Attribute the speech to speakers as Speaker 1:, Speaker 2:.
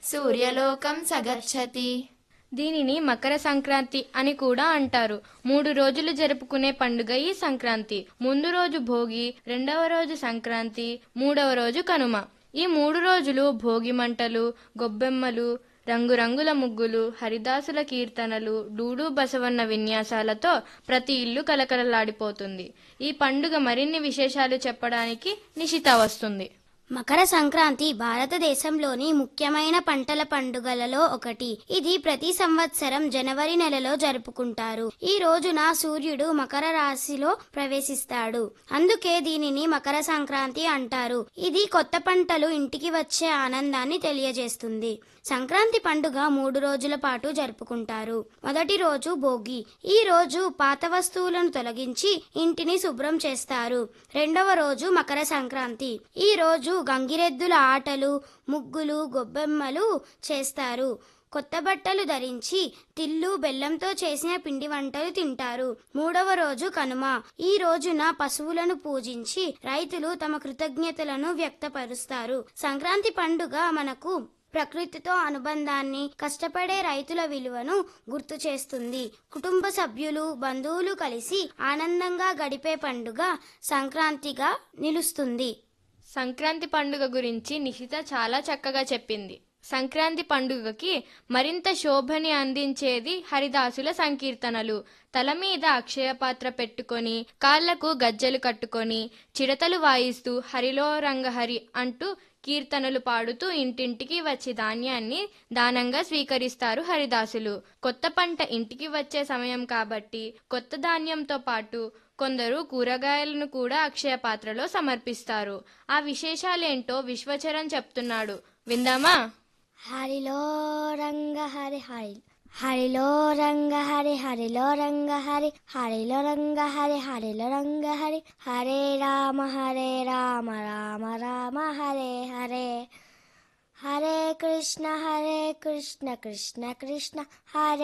Speaker 1: సూర్యలోకం సగచ్చతి
Speaker 2: దీనిని మకర సంక్రాంతి అని కూడా అంటారు మూడు రోజులు జరుపుకునే పండుగ ఈ సంక్రాంతి ముందు రోజు భోగి రెండవ రోజు సంక్రాంతి మూడవ రోజు కనుమ ఈ మూడు రోజులు భోగి మంటలు గొబ్బెమ్మలు రంగురంగుల ముగ్గులు హరిదాసుల కీర్తనలు డూడు బసవన్న విన్యాసాలతో ప్రతి ఇల్లు కలకలలాడిపోతుంది ఈ పండుగ మరిన్ని విశేషాలు చెప్పడానికి నిశిత వస్తుంది
Speaker 3: మకర సంక్రాంతి భారతదేశంలోని ముఖ్యమైన పంటల పండుగలలో ఒకటి ఇది ప్రతి సంవత్సరం జనవరి నెలలో జరుపుకుంటారు ఈ రోజున సూర్యుడు మకర రాశిలో ప్రవేశిస్తాడు అందుకే దీనిని మకర సంక్రాంతి అంటారు ఇది కొత్త పంటలు ఇంటికి వచ్చే ఆనందాన్ని తెలియజేస్తుంది సంక్రాంతి పండుగ మూడు రోజుల పాటు జరుపుకుంటారు మొదటి రోజు భోగి ఈ రోజు పాత వస్తువులను తొలగించి ఇంటిని శుభ్రం చేస్తారు రెండవ రోజు మకర సంక్రాంతి ఈ రోజు గంగిరెద్దుల ఆటలు ముగ్గులు గొబ్బెమ్మలు చేస్తారు కొత్త బట్టలు ధరించి తిల్లు బెల్లంతో చేసిన పిండి వంటలు తింటారు మూడవ రోజు కనుమ ఈ రోజున పశువులను పూజించి రైతులు తమ కృతజ్ఞతలను వ్యక్తపరుస్తారు సంక్రాంతి పండుగ మనకు ప్రకృతితో అనుబంధాన్ని కష్టపడే రైతుల విలువను గుర్తు చేస్తుంది కుటుంబ సభ్యులు బంధువులు కలిసి ఆనందంగా గడిపే పండుగ సంక్రాంతిగా నిలుస్తుంది
Speaker 2: సంక్రాంతి పండుగ గురించి నిశిత చాలా చక్కగా చెప్పింది సంక్రాంతి పండుగకి మరింత శోభని అందించేది హరిదాసుల సంకీర్తనలు తల మీద అక్షయ పాత్ర పెట్టుకొని కాళ్లకు గజ్జెలు కట్టుకొని చిడతలు వాయిస్తూ హరిలో రంగహరి అంటూ కీర్తనలు పాడుతూ ఇంటింటికి వచ్చి ధాన్యాన్ని దానంగా స్వీకరిస్తారు హరిదాసులు కొత్త పంట ఇంటికి వచ్చే సమయం కాబట్టి కొత్త ధాన్యంతో పాటు కొందరు కూరగాయలను కూడా అక్షయ పాత్రలో సమర్పిస్తారు ఆ విశేషాలేంటో విశ్వచరణ్ చెప్తున్నాడు విందామా
Speaker 3: హరిలో రంగ హరి హరి హరిలో రంగ హరి హరిలో రంగ హరి హరిలో రంగ హరి హరిలో రంగ హరి హరే రామ హరే రామ రామ రామ హరే హరే హరే కృష్ణ హరే కృష్ణ కృష్ణ కృష్ణ హరే